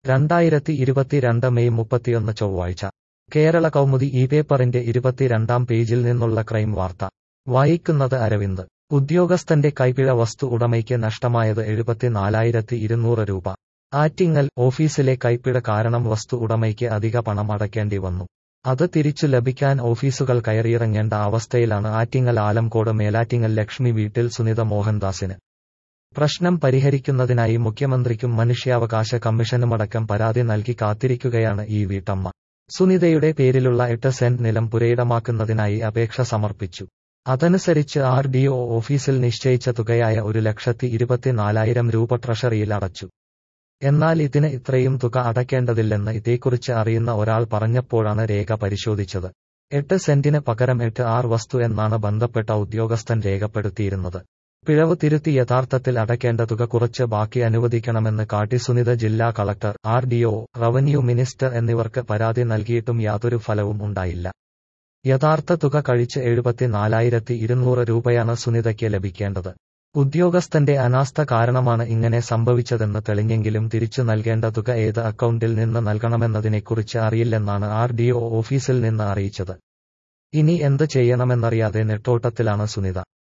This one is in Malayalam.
രണ്ടായിരത്തി ഇരുപത്തിരണ്ട് മെയ് മുപ്പത്തിയൊന്ന് ചൊവ്വാഴ്ച കേരള കൗമുദി ഈ പേപ്പറിന്റെ ഇരുപത്തിരണ്ടാം പേജിൽ നിന്നുള്ള ക്രൈം വാർത്ത വായിക്കുന്നത് അരവിന്ദ് ഉദ്യോഗസ്ഥന്റെ കൈപ്പിഴ വസ്തു ഉടമയ്ക്ക് നഷ്ടമായത് എഴുപത്തിനാലായിരത്തി ഇരുന്നൂറ് രൂപ ആറ്റിങ്ങൽ ഓഫീസിലെ കൈപ്പിഴ കാരണം വസ്തു ഉടമയ്ക്ക് അധിക പണം അടയ്ക്കേണ്ടി വന്നു അത് തിരിച്ചു ലഭിക്കാൻ ഓഫീസുകൾ കയറിയിറങ്ങേണ്ട അവസ്ഥയിലാണ് ആറ്റിങ്ങൽ ആലംകോട് മേലാറ്റിങ്ങൽ ലക്ഷ്മി വീട്ടിൽ സുനിത മോഹൻദാസിന് പ്രശ്നം പരിഹരിക്കുന്നതിനായി മുഖ്യമന്ത്രിക്കും മനുഷ്യാവകാശ കമ്മീഷനുമടക്കം പരാതി നൽകി കാത്തിരിക്കുകയാണ് ഈ വീട്ടമ്മ സുനിതയുടെ പേരിലുള്ള എട്ട് സെന്റ് നിലം പുരയിടമാക്കുന്നതിനായി അപേക്ഷ സമർപ്പിച്ചു അതനുസരിച്ച് ആർ ഡി ഒ ഓഫീസിൽ നിശ്ചയിച്ച തുകയായ ഒരു ലക്ഷത്തി ഇരുപത്തിനാലായിരം രൂപ ട്രഷറിയിൽ അടച്ചു എന്നാൽ ഇതിന് ഇത്രയും തുക അടയ്ക്കേണ്ടതില്ലെന്ന് ഇതേക്കുറിച്ച് അറിയുന്ന ഒരാൾ പറഞ്ഞപ്പോഴാണ് രേഖ പരിശോധിച്ചത് എട്ട് സെന്റിന് പകരം എട്ട് ആർ വസ്തു എന്നാണ് ബന്ധപ്പെട്ട ഉദ്യോഗസ്ഥൻ രേഖപ്പെടുത്തിയിരുന്നത് പിഴവ് തിരുത്തി യഥാർത്ഥത്തിൽ അടയ്ക്കേണ്ട തുക കുറച്ച് ബാക്കി അനുവദിക്കണമെന്ന് കാട്ടി സുനിത ജില്ലാ collector R D O revenue minister എന്നിവർക്ക് പരാതി നൽകിയിട്ടും യാതൊരു ഫലവും ഉണ്ടായില്ല യഥാർത്ഥ തുക കഴിച്ച് എഴുപത്തിനാലായിരത്തി ഇരുന്നൂറ് രൂപയാണ് സുനിതയ്ക്ക് ലഭിക്കേണ്ടത് ഉദ്യോഗസ്ഥന്റെ അനാസ്ഥ കാരണമാണ് ഇങ്ങനെ സംഭവിച്ചതെന്ന് തെളിഞ്ഞെങ്കിലും തിരിച്ചു നൽകേണ്ട തുക ഏത് അക്കൗണ്ടിൽ നിന്ന് നൽകണമെന്നതിനെക്കുറിച്ച് അറിയില്ലെന്നാണ് ആർ ഡിഒ ഓഫീസിൽ നിന്ന് അറിയിച്ചത് ഇനി എന്ത് ചെയ്യണമെന്നറിയാതെ നെട്ടോട്ടത്തിലാണ് സുനിത